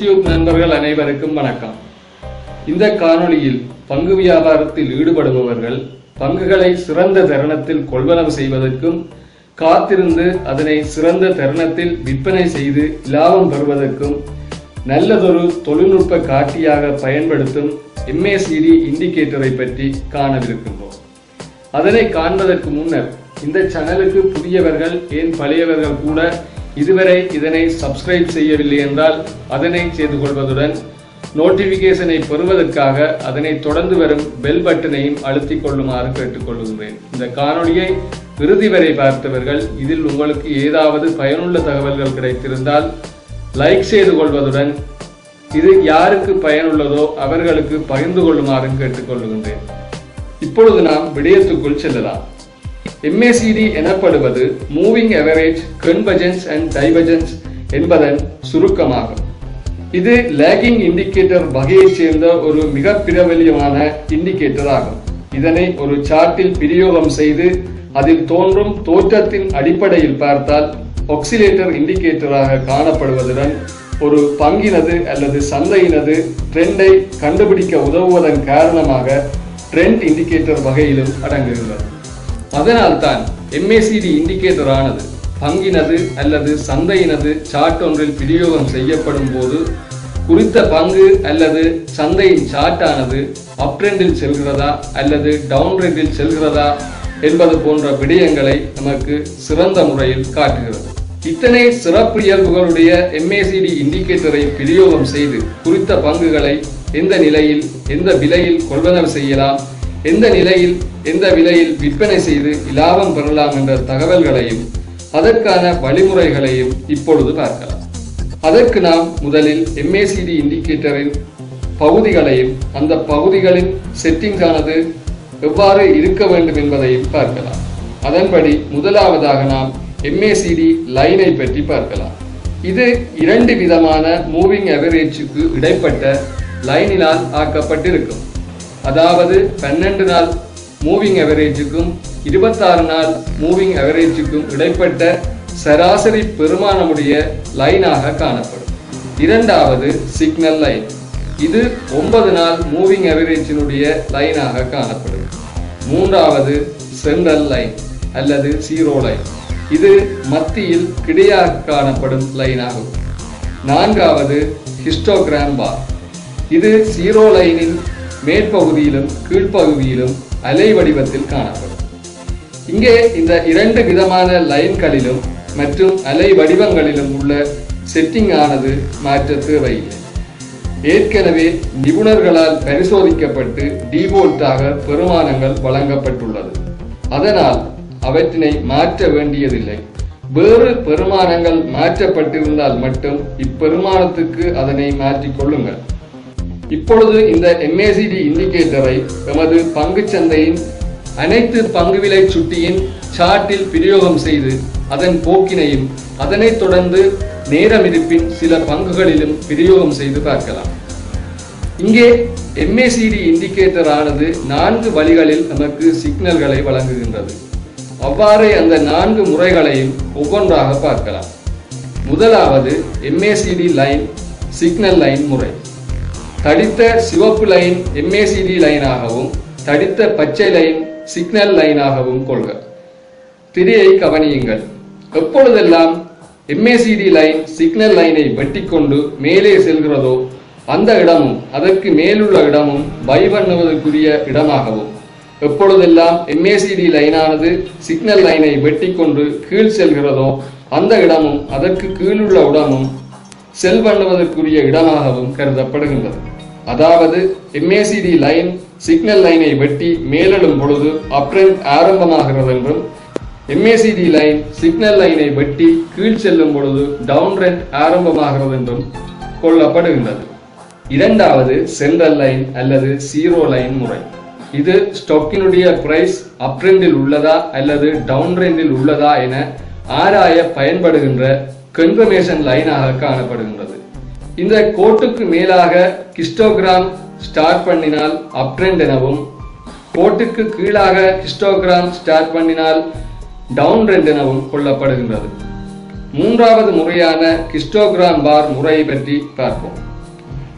YouTube நண்பர்கள் அனைவருக்கும் வணக்கம் இந்த காணொளியில் பங்கு வியாபாரத்தில் ஈடுபடுபவர்கள் பங்குகளை சிறந்த தருணத்தில் கொள்வனவு செய்வதற்கும் காத்திருந்து அதனை சிறந்த தருணத்தில் விற்பனை செய்து லாபம் பெறுவதற்கும் நல்லதொரு தொழில்நுட்ப காட்டியாக பயன்படுத்தும் MACD இண்டிகேட்டரை பற்றி காணவிருக்கின்றோம் அதனை காண்பதற்கு முன்னர் இந்த சேனலுக்கு புதியவர்கள் ஏன் பழையவர்கள் கூட இதுவரை இதனை சப்ஸ்கிரைப் செய்யவில்லை என்றால் அதனை செய்து கொள்வதுடன் நோட்டிபிகேஷனை பெறுவதற்காக அதனை தொடர்ந்து வரும் பெல் பட்டனையும் அழுத்திக் கொள்ளுமாறு கேட்டுக்கொள்கின்றேன் இந்த காணொளியை இறுதி வரை பார்த்தவர்கள் இதில் உங்களுக்கு ஏதாவது பயனுள்ள தகவல்கள் கிடைத்திருந்தால் லைக் செய்து கொள்வதுடன் இது யாருக்கு பயனுள்ளதோ அவர்களுக்கு பகிர்ந்து கொள்ளுமாறும் கேட்டுக்கொள்கின்றேன் இப்பொழுது நாம் விடயத்துக்குள் செல்லலாம் MACD எனப்படுவது moving average convergence and divergence என்பதன் சுருக்கமாகும் இது லேகிங் இண்டிகேட்டர் வகையைச் சேர்ந்த ஒரு மிக பிரபலியமான இண்டிகேட்டர் ஆகும் இதனை ஒரு சார்ட்டில் பிரயோகம் செய்து அதில் தோன்றும் தோற்றத்தின் அடிப்படையில் பார்த்தால் ஒக்சிலேட்டர் இண்டிகேட்டராக காணப்படுவதுடன் ஒரு பங்கினது அல்லது சந்தையினது ட்ரெண்டை கண்டுபிடிக்க உதவுவதன் காரணமாக ட்ரெண்ட் இண்டிகேட்டர் வகையிலும் அடங்குகிறது அதனால்தான் MACD இண்டிகேட்டர் ஆனது பங்கினது அல்லது சந்தையினது சார்ட் ஒன்றில் பிரயோகம் செய்யப்படும் போது குறித்த பங்கு அல்லது சந்தையின் சார்ட்டானது அப் ட்ரெண்டில் செல்கிறதா அல்லது டவுன் ட்ரெண்டில் செல்கிறதா என்பது போன்ற விடயங்களை நமக்கு சிறந்த முறையில் காட்டுகிறது இத்தனை சிறப்பு இயல்புகளுடைய MACD இண்டிகேட்டரை பிரயோகம் செய்து குறித்த பங்குகளை எந்த நிலையில் எந்த விலையில் கொள்வனவு செய்யலாம் எந்த நிலையில் எந்த விலையில் விற்பனை செய்து லாபம் பெறலாம் என்ற தகவல்களையும் அதற்கான வழிமுறைகளையும் இப்பொழுது பார்க்கலாம் அதற்கு நாம் முதலில் MACD இண்டிகேட்டரின் பகுதிகளையும் அந்த பகுதிகளின் செட்டிங்ஸ் ஆனது எவ்வாறு இருக்க வேண்டும் என்பதையும் பார்க்கலாம் அதன்படி முதலாவதாக நாம் MACD லைனை பற்றி பார்க்கலாம் இது இரண்டு விதமான மூவிங் அவரேஜுக்கு இடைப்பட்ட லைனினால் ஆக்கப்பட்டிருக்கும் அதாவது பன்னெண்டு நாள் மூவிங் அவரேஜுக்கும் இருபத்தாறு நாள் மூவிங் அவரேஜுக்கும் இடைப்பட்ட சராசரி பெருமானமுடைய லைனாக காணப்படும் இரண்டாவது சிக்னல் லைன் இது ஒன்பது நாள் மூவிங் அவரேஜினுடைய லைனாக காணப்படும் மூன்றாவது சென்ட்ரல் லைன் அல்லது சீரோ லைன் இது மத்தியில் கிடையாக காணப்படும் லைன் ஆகும் நான்காவது ஹிஸ்டோகிராம் பார் இது சீரோ லைனின் மேற்பகுதியிலும் கீழ்ப்பகுதியிலும் அலை வடிவத்தில் காணப்படும் இங்கே இந்த இரண்டு விதமான லைன்களிலும் மற்றும் அலை வடிவங்களிலும் உள்ள செட்டிங் ஆனது மாற்ற தேவையில்லை ஏற்கனவே நிபுணர்களால் பரிசோதிக்கப்பட்டு டிவோல்ட்டாக பெருமானங்கள் வழங்கப்பட்டுள்ளது அதனால் அவற்றினை மாற்ற வேண்டியதில்லை வேறு பெருமானங்கள் மாற்றப்பட்டிருந்தால் மட்டும் இப்பெருமானத்துக்கு அதனை மாற்றிக் கொள்ளுங்கள் இப்பொழுது இந்த MACD இண்டிகேட்டரை எமது பங்குச் சந்தையின் அனைத்து பங்கு விலை சுட்டியின் சார்ட்டில் பிரயோகம் செய்து அதன் போக்கினையும் அதனைத் தொடர்ந்து நேரம் இருப்பின் சில பங்குகளிலும் பிரயோகம் செய்து பார்க்கலாம் இங்கே MACD இண்டிகேட்டர் ஆனது நான்கு வழிகளில் நமக்கு சிக்னல்களை வழங்குகின்றது அவ்வாறே அந்த நான்கு முறைகளையும் ஒவ்வொன்றாக பார்க்கலாம் முதலாவது MACD லைன் சிக்னல் லைன் முறை தடித்த சிவப்பு லைன் MACD லைனாகவும் தடித்த பச்சை லைன் சிக்னல் லைனாகவும் கொள்க திரையை கவனியுங்கள் எப்பொழுதெல்லாம் MACD லைன் சிக்னல் லைனை வெட்டிக்கொண்டு மேலே செல்கிறதோ அந்த இடமும் அதற்கு மேலுள்ள இடமும் பை பண்ணுவதற்குரிய இடமாகவும் எப்பொழுதெல்லாம் MACD லைனானது சிக்னல் லைனை வெட்டிக்கொண்டு கீழ் செல்கிறதோ அந்த இடமும் அதற்கு கீழுள்ள இடமும் செல் பண்ணுவதற்குரிய இடமாகவும் கருதப்படுகின்றது அதாவது MACD லைன் சிக்னல் லைனை வெட்டி மேலெழும் பொழுது அப்ரெண்ட் ஆரம்பமாகிறது என்றும் MACD லைன் சிக்னல் லைனை வெட்டி கீழ் செல்லும் பொழுது டவுன் ரெண்ட் ஆரம்பமாகிறது என்றும் கொள்ளப்படுகின்றது இரண்டாவது சென்ட்ரல் லைன் அல்லது சீரோ லைன் முறை இது ஸ்டாக்கினுடைய பிரைஸ் அப் ட்ரெண்டில் உள்ளதா அல்லது டவுன் ட்ரெண்டில் உள்ளதா என ஆராய பயன்படுகின்ற கன்ஃபர்மேஷன் லைனாக காணப்படுகின்றது இந்த கோட்டுக்கு மேலாக கிஸ்டோகிராம் ஸ்டார்ட் பண்ணினால் அப் ட்ரெண்ட் எனவும் கோட்டுக்கு கீழாக ஹிஸ்டோகிராம் ஸ்டார்ட் பண்ணினால் டவுன் ட்ரெண்ட் எனவும் கொள்ளப்படுகின்றது மூன்றாவது முறையான கிஸ்டோகிராம் பார் முறையை பற்றி பார்ப்போம்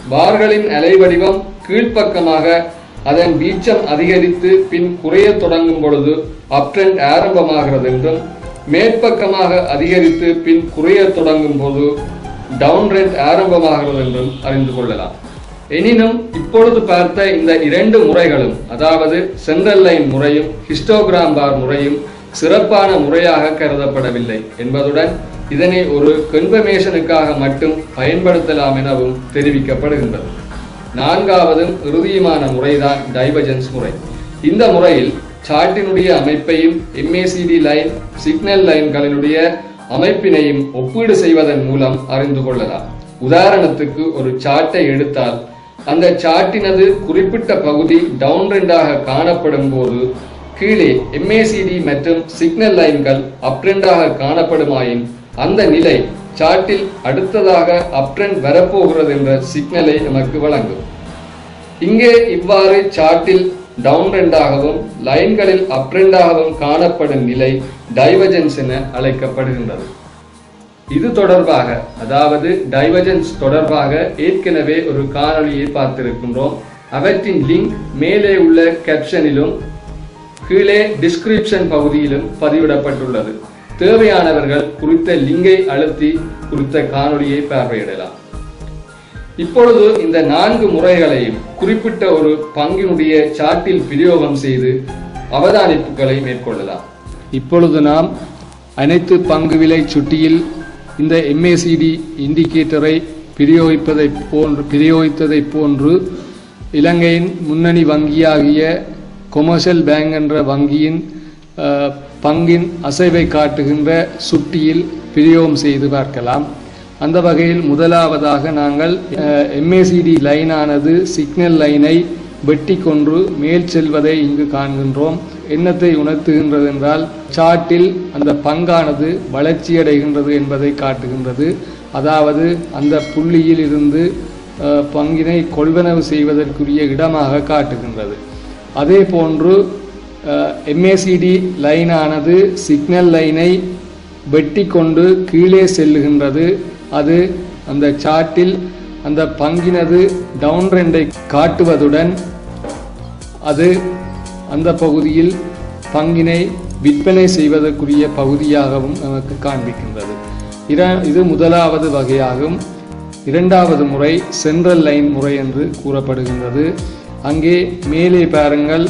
பார்களின் அலைவடிவம் கீழ்ப்பக்கமாக அதன் வீச்சம் அதிகரித்து பின் குறையத் தொடங்கும் பொழுது அப்ட்ரெண்ட் ஆரம்பமாகிறது என்றும் மேற்பக்கமாக அதிகரித்து பின் குறையத் தொடங்கும் போது டவுன் ட்ரெண்ட் ஆரம்பமாகிறது என்றும் அறிந்து கொள்ளலாம் எனினும் இப்பொழுது பார்த்த இந்த இரண்டு முறைகளும் அதாவது சென்ட்ரல் லைன் முறையும் ஹிஸ்டோகிராம் பார் முறையும் சிறப்பான முறையாக கருதப்படவில்லை என்பதுடன் இதனை ஒரு கன்ஃபர்மேஷனுக்காக மட்டும் பயன்படுத்தலாம் எனவும் தெரிவிக்கப்படுகின்றது நான்காவதும் இறுதியுமான முறைதான் டைவர்ஜென்ஸ் முறை இந்த முறையில் சார்ட்டினுடைய அமைப்பையும் எம்ஏசிடி லைன் சிக்னல் லைன்களினுடைய அமைப்பினையும் ஒப்பீடு செய்வதன் மூலம் அறிந்து கொள்ளலாம் உதாரணத்துக்கு ஒரு சார்ட்டை எடுத்தால் அந்த சார்ட்டினது குறிப்பிட்ட பகுதி டவுன் ட்ரெண்டாக காணப்படும் போது கீழே எம்ஏசிடி மற்றும் சிக்னல் லைன்கள் அப்ட்ரெண்டாக காணப்படுமாயின் அந்த நிலை சார்ட்டில் அடுத்ததாக அப்ட்ரெண்ட் வரப்போகிறது என்ற சிக்னலை நமக்கு வழங்கும் இங்கே இவ்வாறு சார்ட்டில் டவுன் ட்ரெண்டாகவும் லைன்களில் அப் ட்ரெண்டாகவும் காணப்படும் நிலை டைவர்ஜென்ஸ் என அழைக்கப்படுகின்றது இது தொடர்பாக அதாவது டைவர்ஜென்ஸ் தொடர்பாக ஏற்கனவே ஒரு காணொளியை பார்த்திருக்கின்றோம் அவற்றின் லிங்க் மேலே உள்ள கேப்ஷனிலும் கீழே டிஸ்கிரிப்ஷன் பகுதியிலும் பதிவிடப்பட்டுள்ளது தேவையானவர்கள் குறித்த லிங்கை அழுத்தி குறித்த காணொளியை பார்வையிடலாம் இப்பொழுது இந்த நான்கு முறைகளையும் குறிப்பிட்ட ஒரு பங்கினுடைய சார்ட்டில் பிரயோகம் செய்து அவதானிப்புகளை மேற்கொள்ளலாம் இப்பொழுது நாம் அனைத்து பங்கு விலை சுட்டியில் இந்த எம்ஏசிடி இண்டிகேட்டரை பிரயோகிப்பதை போன்று பிரயோகித்ததை போன்று இலங்கையின் முன்னணி வங்கியாகிய கொமர்ஷியல் பேங்க் என்ற வங்கியின் அஹ், பங்கின் அசைவை காட்டுகின்ற சுட்டியில் பிரயோகம் செய்து பார்க்கலாம் அந்த வகையில் முதலாவதாக நாங்கள் எம்ஏசிடி லைனானது சிக்னல் லைனை வெட்டி கொண்டு மேல் செல்வதை இங்கு காண்கின்றோம் என்னத்தை உணர்த்துகின்றது என்றால் சார்ட்டில் அந்த பங்கானது வளர்ச்சியடைகின்றது என்பதை காட்டுகின்றது அதாவது அந்த புள்ளியில் இருந்து அஹ், பங்கினை கொள்வனவு செய்வதற்குரிய இடமாக காட்டுகின்றது அதே போன்று எம்ஏசிடி லைனானது சிக்னல் லைனை வெட்டி கொண்டு கீழே செல்லுகின்றது அது அந்த சார்ட்டில் அந்த பங்கினது டவுன் ட்ரெண்டை காட்டுவதுடன் அது அந்த பகுதியில் பங்கினை விற்பனை செய்வதற்குரிய பகுதியாகவும் நமக்கு காண்பிக்கின்றது இர- இது முதலாவது வகையாகும் இரண்டாவது முறை சென்ட்ரல் லைன் முறை என்று கூறப்படுகின்றது அங்கே மேலே பாருங்கள்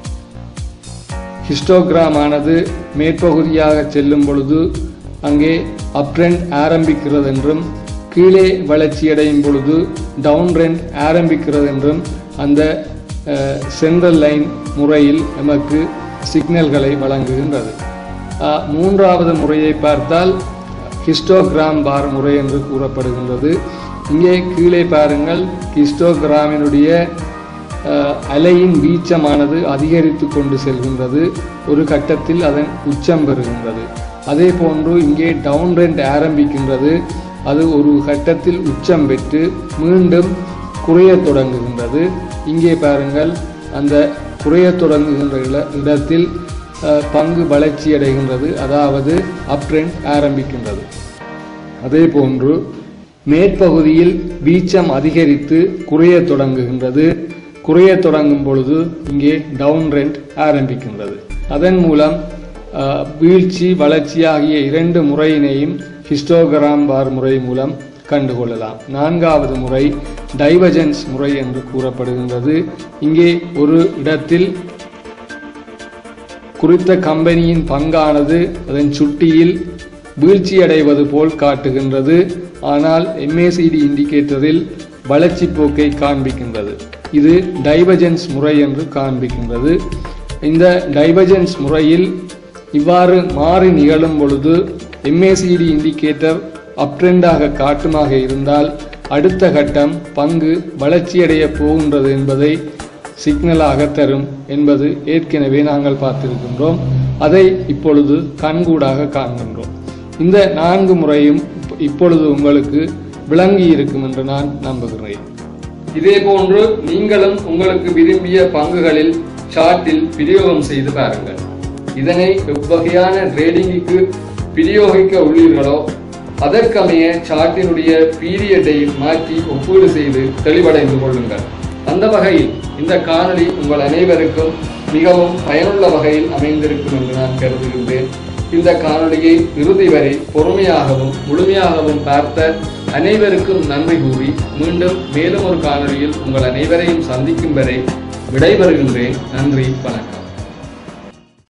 ஹிஸ்டோகிராம் ஆனது மேற்பகுதியாக செல்லும் பொழுது அங்கே அப்ட்ரெண்ட் ஆரம்பிக்கிறது என்றும் கீழே வளர்ச்சியடையும் பொழுது டவுன் ட்ரெண்ட் ஆரம்பிக்கிறது என்றும் அந்த சென்ட்ரல் லைன் முறையில் நமக்கு சிக்னல்களை வழங்குகின்றது அஹ், மூன்றாவது முறையை பார்த்தால் ஹிஸ்டோகிராம் பார் முறை என்று கூறப்படுகின்றது இங்கே கீழே பாருங்கள் ஹிஸ்டோகிராமினுடைய அஹ், அலையின் வீச்சமானது அதிகரித்து கொண்டு செல்கின்றது ஒரு கட்டத்தில் அதன் உச்சம் பெறுகின்றது அதே போன்று இங்கே டவுன் ரெண்ட் ஆரம்பிக்கின்றது அது ஒரு கட்டத்தில் உச்சம் பெற்று மீண்டும் குறையத் தொடங்குகின்றது இங்கே பாருங்கள் அந்த குறையத் தொடங்குகின்ற இட- இடத்தில் அஹ், பங்கு வளர்ச்சியடைகின்றது அதாவது அப் ட்ரெண்ட் ஆரம்பிக்கின்றது அதே போன்று மேற்பகுதியில் வீச்சம் அதிகரித்து குறையத் தொடங்குகின்றது குறையத் தொடங்கும் பொழுது இங்கே டவுன் ரெண்ட் ஆரம்பிக்கின்றது அதன் மூலம் அஹ், வீழ்ச்சி வளர்ச்சி ஆகிய இரண்டு முறையினையும் ஹிஸ்டோகிராம் பார் முறை மூலம் கண்டுகொள்ளலாம் நான்காவது முறை டைவர்ஜென்ஸ் முறை என்று கூறப்படுகின்றது இங்கே ஒரு இடத்தில் குறித்த கம்பெனியின் பங்கானது அதன் சுட்டியில் வீழ்ச்சியடைவது போல் காட்டுகின்றது ஆனால் எம்ஏசிடி இண்டிகேட்டரில் வளர்ச்சி போக்கை காண்பிக்கின்றது இது டைவர்ஜென்ஸ் முறை என்று காண்பிக்கின்றது இந்த டைவர்ஜென்ஸ் முறையில் இவ்வாறு மாறி நிகழும் பொழுது எம்ஏசிடி இண்டிகேட்டர் அப்ட்ரெண்டாக காட்டுமாக இருந்தால் அடுத்த கட்டம் பங்கு வளர்ச்சியடைய போகின்றது என்பதை சிக்னலாக தரும் என்பது ஏற்கனவே நாங்கள் பார்த்திருக்கின்றோம் அதை இப்பொழுது கண்கூடாக காண்கின்றோம் இந்த நான்கு முறையும் இப்ப- இப்பொழுது உங்களுக்கு விளங்கி இருக்கும் என்று நான் நம்புகிறேன் இதே போன்று நீங்களும் உங்களுக்கு விரும்பிய பங்குகளில் சார்ட்டில் பிரயோகம் செய்து பாருங்கள் இதனை எவ்வகையான ட்ரேடிங்குக்கு பிரயோகிக்க உள்ளீர்களோ அதற்கமைய சார்ட்டினுடைய பீரியடை மாற்றி ஒப்பீடு செய்து தெளிவடைந்து கொள்ளுங்கள் அந்த வகையில் இந்த காணொளி உங்கள் அனைவருக்கும் மிகவும் பயனுள்ள வகையில் அமைந்திருக்கும் என்று நான் கருதுகின்றேன் இந்த காணொளியை இறுதி வரை பொறுமையாகவும் முழுமையாகவும் பார்த்த அனைவருக்கும் நன்றி கூறி மீண்டும் மேலும் ஒரு காணொளியில் உங்கள் அனைவரையும் சந்திக்கும் வரை விடைபெறுகின்றேன் நன்றி வணக்கம்